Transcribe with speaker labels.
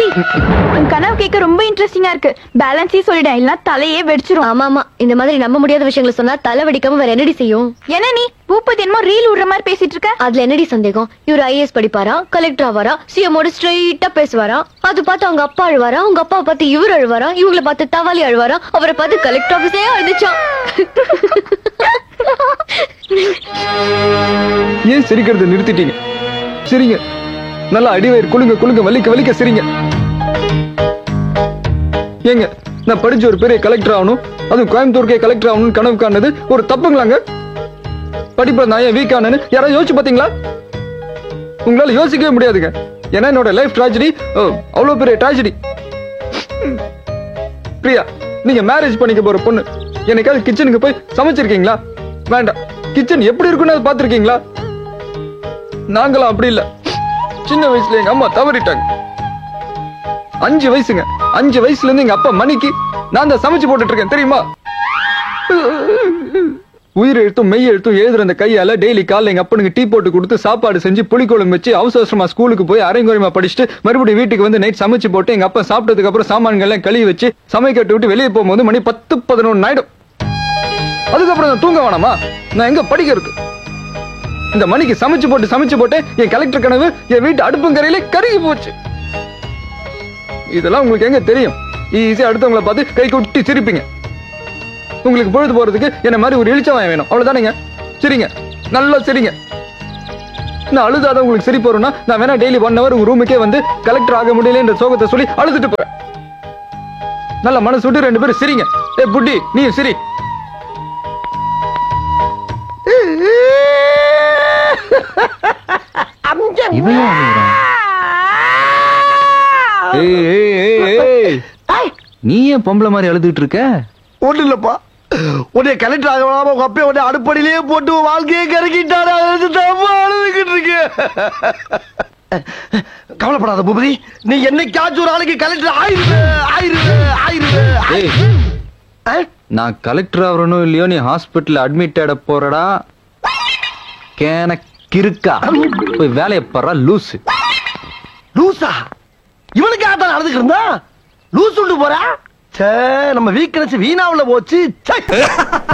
Speaker 1: உன் கனவு கேட்க ரொம்ப இன்ட்ரெஸ்டிங்கா இருக்கு பேலன்ஸே சொல்லிட்டேன் இல்லனா தலையே வெடிச்சிரும்
Speaker 2: ஆமா ஆமா இந்த மாதிரி நம்ப முடியாத விஷயங்களை சொன்னா தலை வெடிக்காம வேற என்னடி செய்யும்
Speaker 1: என்ன நீ பூப்பதி என்னமோ ரீல் விடுற மாதிரி பேசிட்டு இருக்க
Speaker 2: அதுல என்னடி சந்தேகம் இவர் ஐஏஎஸ் படிப்பாரா கலெக்டர் ஆவாரா சிஎமோட ஸ்ட்ரெயிட்டா பேசுவாரா அது பார்த்து அவங்க அப்பா அழுவாரா அவங்க அப்பா பார்த்து இவர் அழுவாரா இவங்களை பார்த்து தவாலி அழுவாரா அவரை பார்த்து கலெக்டர் ஆபீஸே அழுதுச்சான்
Speaker 3: ஏன் சிரிக்கிறத நிறுத்திட்டீங்க சிரிங்க நல்லா அடிவயிறு குலுங்க குலுங்க வலிக்க வலிக்க சிரிங்க ஏங்க நான் படிச்சு ஒரு பெரிய கலெக்டர் ஆகணும் அதுவும் கோயம்புத்தூருக்கே கலெக்டர் ஆகணும்னு கனவு காணது ஒரு தப்புங்களாங்க படிப்புல நான் ஏன் வீக் ஆனேன்னு யாராவது யோசிச்சு பாத்தீங்களா உங்களால யோசிக்கவே முடியாதுங்க ஏன்னா என்னோட லைஃப் ட்ராஜடி அவ்வளவு பெரிய ட்ராஜடி பிரியா நீங்க மேரேஜ் பண்ணிக்க போற பொண்ணு என்னைக்காவது கிச்சனுக்கு போய் சமைச்சிருக்கீங்களா வேண்டாம் கிச்சன் எப்படி இருக்குன்னு அது பார்த்திருக்கீங்களா நாங்களாம் அப்படி இல்ல சின்ன வயசுல எங்க அம்மா தவறிட்டாங்க அஞ்சு வயசுங்க அஞ்சு வயசுல இருந்து எங்க அப்பா மணிக்கு நான் தான் சமைச்சு போட்டுட்டு இருக்கேன் தெரியுமா உயிர் எழுத்தும் மெய் எழுத்தும் எழுதுற அந்த கையால டெய்லி காலைல எங்க அப்பனுக்கு டீ போட்டு கொடுத்து சாப்பாடு செஞ்சு புளிக்குழம்பு வச்சு அவசர அவசரமா ஸ்கூலுக்கு போய் அரைங்குறைமா படிச்சுட்டு மறுபடியும் வீட்டுக்கு வந்து நைட் சமைச்சு போட்டு எங்க அப்பா சாப்பிட்டதுக்கு அப்புறம் சாமான்கள் எல்லாம் கழுவி வச்சு சமைக்கட்டு விட்டு வெளியே போகும்போது மணி பத்து பதினொன்னு ஆயிடும் அதுக்கப்புறம் நான் தூங்க வேணாமா நான் எங்க படிக்கிறது இந்த மணிக்கு சமைச்சு போட்டு சமைச்சு போட்டு என் கலெக்டர் கனவு என் வீட்டு அடுப்புங்கரையில கருகி போச்சு இதெல்லாம் உங்களுக்கு எங்க தெரியும் ஈஸியா அடுத்தவங்களை பார்த்து கை கொட்டி சிரிப்பீங்க உங்களுக்கு பொழுது போறதுக்கு என்ன மாதிரி ஒரு இழிச்சவாயம் வேணும் அவ்வளவுதானேங்க சரிங்க நல்லா சரிங்க நான் அழுதாத உங்களுக்கு சிரிப்பு வரும்னா நான் வேணா டெய்லி ஒன் ஹவர் உங்க ரூமுக்கே வந்து கலெக்டர் ஆக முடியலன்ற சோகத்தை சொல்லி அழுதுட்டு போறேன் நல்ல மனசு விட்டு ரெண்டு பேரும் சிரிங்க ஏ புட்டி நீ சிரி
Speaker 4: இவன் ஏன் அழுகுறான்? ஏய், ஏய், ஏய், ஏய். நீ ஏன் பொம்பளை மாதிரி அழுதுட்டு இருக்க
Speaker 5: ஒண்ணு இல்லப்பா உன்னை கலெக்டர் ஆக வேணாம உங்க அப்பே உன்னை அடுப்படியிலேயே போட்டு உன் வாழ்க்கையை கறக்கிட்டாரு அழுதுகிட்டு இருக்கு கவலைப்படாத பூபதி நீ என்னைக்காச்சும் ஒரு ஆளுக்கு கலெக்டர் ஆயிருது ஆயிருது ஆயிருது
Speaker 4: ஏய்
Speaker 5: ஆ?
Speaker 4: நான் கலெக்டர் ஆவறனோ இல்லையோ நீ ஹாஸ்பிட்டல் அட்மிட் ஆட போறடா கேன கிறுக்கா போய் வேலையை பாரு லூசு
Speaker 5: லூசா இவனுக்கு ஆட்டம் நடந்துக்கிட்டு இருந்தா லூஸ் விட்டு போறா சே நம்ம வீக்னஸ் வீணாவுல போச்சு ச்சே.